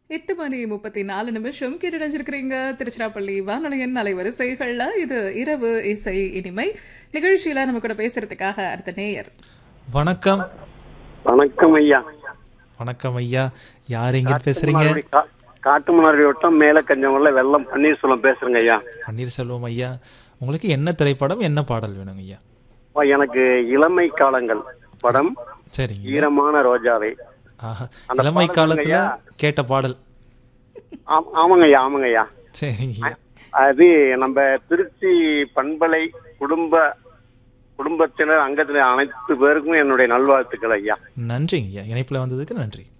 எட்டு மணி முப்பத்தி நாலு நிமிஷம் கேட்டடைஞ்சிருக்கிறீங்க திருச்சிராப்பள்ளி வானொலியின் அலைவரிசைகள்ல இது இரவு இசை இனிமை நிகழ்ச்சியில நம்ம கூட பேசுறதுக்காக அடுத்த நேயர் வணக்கம் வணக்கம் ஐயா வணக்கம் ஐயா யார் எங்க பேசுறீங்க காட்டுமன்னார்குடி கா- காட்டுமன்னார்குடி வட்டம் மேல கஞ்சமல்ல வெள்ளம் பன்னீர்செல்வம் பேசுறேங்க ஐயா பன்னீர்செல்வம் ஐயா உங்களுக்கு என்ன திரைப்படம் என்ன பாடல் வேணுங்க ஐயா அப்பா, எனக்கு இளமை காலங்கள் படம் சரிங்க ஈரமான ரோஜாவை ஆஹா அந்த இளமை பாடல் காலத்துல ஐயா. கேட்ட பாடல் ஆம்- ஆமாங்க ஐயா ஆமாங்க ஐயா சரிங்க ஐயா அது நம்ம திருச்சி பண்பலை குடும்ப குடும்பத்தினர் அங்கத்தினர் அனைத்து பேருக்கும் என்னுடைய நல்வாழ்த்துக்கள் ஐயா நன்றிங்க ஐயா இணைப்புல வந்ததுக்கு நன்றி